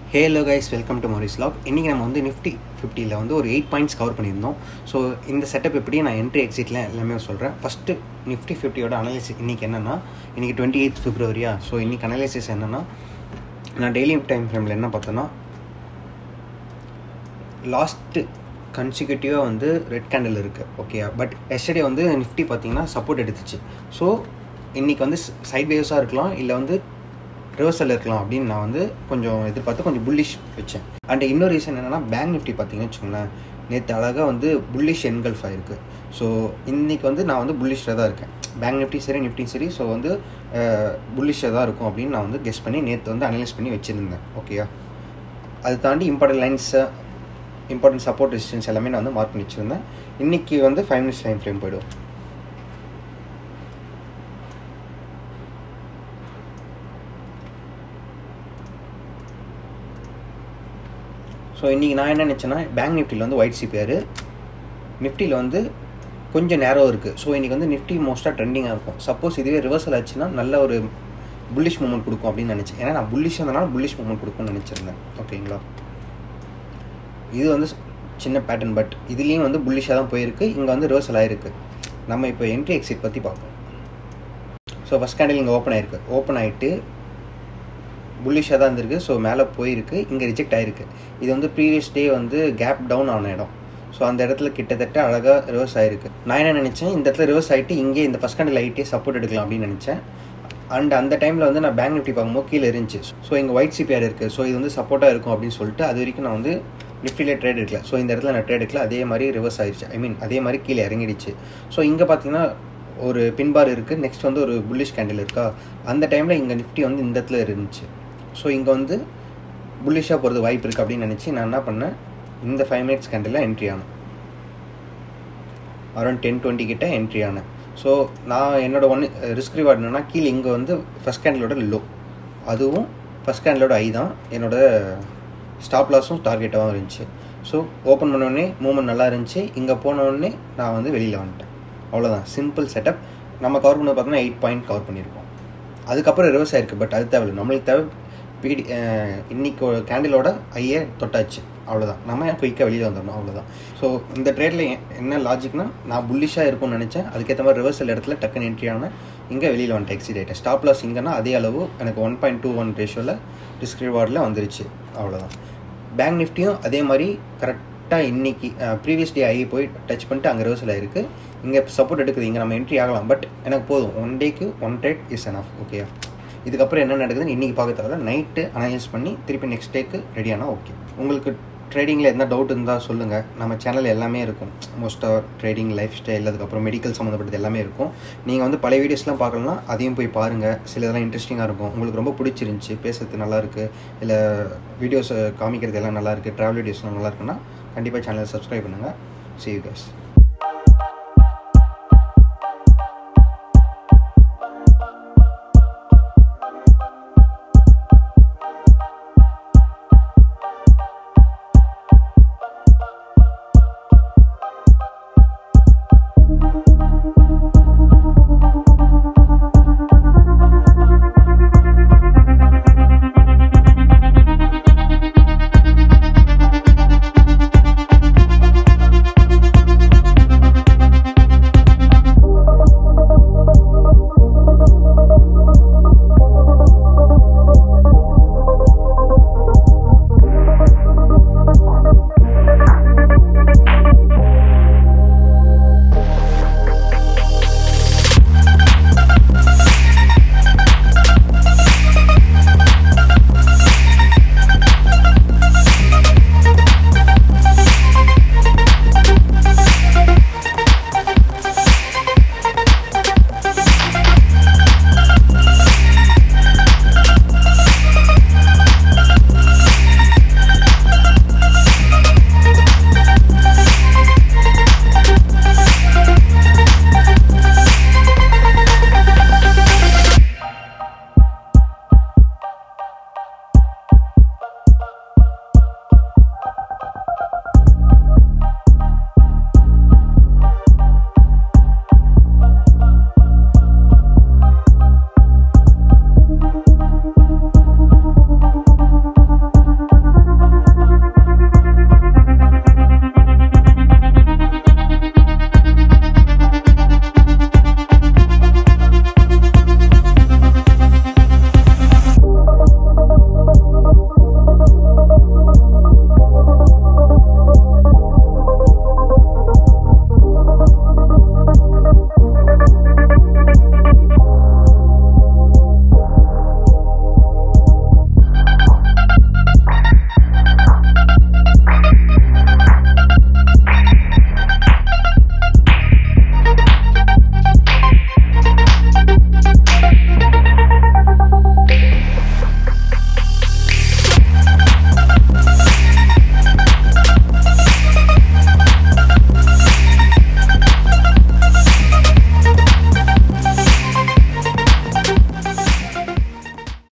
Halo guys welcome to Morris log இன்றைக்கி நம்ம வந்து நிஃப்டி ஃபிஃப்டியில் வந்து ஒரு எயிட் பாயிண்ட்ஸ் கவர் பண்ணியிருந்தோம் ஸோ இந்த செட்டப் எப்படி நான் என்ட்ரி எக்ஸிட்டில் எல்லாமே சொல்கிறேன் ஃபஸ்ட்டு நிஃப்டி ஃபிஃப்டியோட அனாலிசிஸ் இன்றைக்கி என்னென்னா இன்றைக்கி டுவெண்ட்டி எயித் ஃபிப்ரவரியா ஸோ இன்றைக்கி அனாலிசிஸ் என்னென்னா நான் டெய்லி டைம் ஃப்ரேமில் என்ன பார்த்தேன்னா லாஸ்ட்டு கன்சிக்யூட்டிவாக வந்து ரெட் கேண்டில் இருக்குது ஓகே பட் எஸ்டர்டே வந்து நிஃப்டி பார்த்தீங்கன்னா சப்போர்ட் எடுத்துச்சு ஸோ இன்றைக்கி வந்து சைட் வேவ்ஸாக இருக்கலாம் இல்லை வந்து ரிவர்சல் இருக்கலாம் அப்படின்னு நான் வந்து கொஞ்சம் எதிர்பார்த்து கொஞ்சம் புல்லிஷ் வச்சேன் அண்ட் இன்னொரு ரீசன் என்னென்னா பேங்க் நிஃப்டி பார்த்தீங்கன்னு வச்சுக்கோங்களேன் நேற்று அழகாக வந்து புல்லிஷ் என்கல்ஃப் ஆயிருக்கு ஸோ இன்றைக்கி வந்து நான் வந்து புல்லிஷில் தான் இருக்கேன் பேங்க் நிஃப்டி சரி நிஃப்டி சரி ஸோ வந்து புல்லிஷாக தான் இருக்கும் அப்படின்னு நான் வந்து கெஸ் பண்ணி நேற்று வந்து அனலைஸ் பண்ணி வச்சுருந்தேன் ஓகேயா அது தாண்டி இம்பார்ட்டன்ட் லைன்ஸை இம்பார்ட்டன்ட் சப்போர்ட் ரெசிஸ்டன்ஸ் எல்லாமே நான் வந்து மார்க் பண்ணி வச்சுருந்தேன் இன்றைக்கி வந்து ஃபைவ் மினிட்ஸ் டைம் ஃப்ரேம் போய்டும் ஸோ இன்றைக்கி நான் என்ன நினச்சேன்னா பேங்க் நிஃப்டியில் வந்து ஒயிட் சிபிஆர் நிஃப்டியில் வந்து கொஞ்சம் நேரோ இருக்குது ஸோ இன்றைக்கி வந்து நிஃப்டி மோஸ்ட்டாக ட்ரெண்டிங்காக இருக்கும் சப்போஸ் இதுவே ரிவர்சல் ஆச்சுன்னா நல்ல ஒரு புல்லிஷ் மூமெண்ட் கொடுக்கும் அப்படின்னு நினச்சேன் ஏன்னா நான் புல்லிஷ் இருந்தனால புல்லிஷ் மூமெண்ட் கொடுக்கும்னு நினச்சிருந்தேன் ஓகேங்களா இது வந்து சின்ன பேட்டர்ன் பட் இதுலேயும் வந்து புல்லிஷாக தான் போயிருக்கு இங்கே வந்து ரிவர்சல் ஆகிருக்கு நம்ம இப்போ என்ட்ரி எக்ஸிட் பற்றி பார்ப்போம் ஸோ ஃபஸ்ட் கேண்டில் இங்கே ஓப்பன் ஆகிருக்கு ஓப்பன் ஆகிட்டு புல்லிஷாக தான் இருந்திருக்கு ஸோ மேலே போயிருக்கு இங்கே ரிஜெக்ட் ஆகிருக்கு இது வந்து ப்ரீவியஸ் டே வந்து கேப் டவுன் ஆன இடம் ஸோ அந்த இடத்துல கிட்டத்தட்ட அழகாக ரிவர்ஸ் ஆகிருக்கு நான் என்ன நினச்சேன் இந்த இடத்துல ரிவர்ஸ் ஆகிட்டு இங்கே இந்த ஃபஸ்ட் கேண்டில் ஐட்டே சப்போர்ட் எடுக்கலாம் அப்படின்னு நினச்சேன் அண்ட் அந்த டைமில் வந்து நான் பேங்க் நிஃப்டி பார்க்கும்போது கீழே இருந்துச்சு ஸோ இங்கே ஒயிட் சிபிஆர் இருக்குது ஸோ இது வந்து சப்போர்ட்டாக இருக்கும் அப்படின்னு சொல்லிட்டு அது வரைக்கும் நான் வந்து நிஃப்டியில் ட்ரேட் எடுக்கல ஸோ இந்த இடத்துல நான் ட்ரேட் எடுக்கல அதே மாதிரி ரிவர்ஸ் ஆயிடுச்சு ஐ மீன் அதே மாதிரி கீழே இறங்கிடுச்சு ஸோ இங்கே பார்த்தீங்கன்னா ஒரு பின்பார் இருக்குது நெக்ஸ்ட் வந்து ஒரு புல்லிஷ் கேண்டில் இருக்கா அந்த டைமில் இங்கே நிஃப்டி வந்து இந்த இடத்துல இருந்துச்சு ஸோ இங்கே வந்து புல்லிஷாக போகிறது வாய்ப்பு இருக்குது அப்படின்னு நினச்சி நான் என்ன பண்ணேன் இந்த ஃபைவ் மினிட்ஸ் கேண்டில் என்ட்ரி ஆனேன் அரௌண்ட் டென் டுவெண்ட்டி கிட்ட என்ட்ரி ஆனேன் ஸோ நான் என்னோட ஒன்று ரிஸ்க் ரிவார்ட் என்னன்னா கீழே இங்கே வந்து ஃபஸ்ட் கேண்டிலோட லோ அதுவும் ஃபஸ்ட் கேண்டிலோட ஐ தான் என்னோட ஸ்டாப் லாஸும் டார்கெட்டாகவும் இருந்துச்சு ஸோ ஓப்பன் பண்ணோடனே மூமெண்ட் நல்லா இருந்துச்சு இங்கே போனோடனே நான் வந்து வெளியில் வந்துட்டேன் அவ்வளோதான் சிம்பிள் செட்டப் நம்ம கவர் பண்ணது பார்த்தோன்னா எயிட் பாயிண்ட் கவர் பண்ணியிருக்கோம் அதுக்கப்புறம் ரிவர்ஸ் ஆயிருக்கு பட் அது தேவையில்லை நம்மளுக்கு தேவை பிடி இன்னைக்கு கேண்டிலோட ஐயே தொட்டாச்சு அவ்வளோதான் நம்ம குயிக்காக வெளியில் வந்துடணும் அவ்வளோதான் ஸோ இந்த ட்ரேடில் என்ன லாஜிக்னா நான் புல்லிஷாக இருக்கும்னு நினச்சேன் அதுக்கேற்ற மாதிரி ரிவர்சல் இடத்துல டக்குன்னு என்ட்ரி ஆனால் இங்கே வெளியில் வந்துட்டு எக்ஸிட் ஆகிட்டேன் ஸ்டாப் லாஸ் இங்கேனா அதே அளவு எனக்கு ஒன் பாயிண்ட் டூ ஒன் ரேஷியோவில் ரிஸ்க் ரிவார்டில் வந்துருச்சு அவ்வளோதான் பேங்க் நிஃப்டியும் அதே மாதிரி கரெக்டாக இன்னைக்கு ப்ரீவியஸ் டே ஆகி போய் டச் பண்ணிட்டு அங்கே ரிவர்சல் ஆகிருக்கு இங்கே சப்போர்ட் எடுக்குது இங்கே நம்ம என்ட்ரி ஆகலாம் பட் எனக்கு போதும் ஒன் டேக்கு one trade is enough okay இதுக்கப்புறம் என்ன நடக்குதுன்னு இன்றைக்கி பார்க்க தவிர நைட்டு அனலைஸ் பண்ணி திருப்பி நெக்ஸ்ட் டேக்கு ரெடியானா ஓகே உங்களுக்கு ட்ரேடிங்கில் எந்த டவுட் இருந்தால் சொல்லுங்கள் நம்ம சேனல் எல்லாமே இருக்கும் மோஸ்ட்டாக ட்ரேடிங் லைஃப் ஸ்டைல் அதுக்கப்புறம் மெடிக்கல் சம்மந்தப்பட்டது எல்லாமே இருக்கும் நீங்கள் வந்து பழைய வீடியோஸ்லாம் பார்க்கலன்னா அதையும் போய் பாருங்கள் சில இதெல்லாம் இன்ட்ரெஸ்டிங்காக இருக்கும் உங்களுக்கு ரொம்ப பிடிச்சிருந்துச்சி பேசுறது நல்லாயிருக்கு இல்லை வீடியோஸை காமிக்கிறது எல்லாம் நல்லாயிருக்கு ட்ராவல் வீடியோஸ்லாம் நல்லா இருக்குன்னா கண்டிப்பாக சேனலை சப்ஸ்கிரைப் பண்ணுங்கள் சி யூ கேஸ்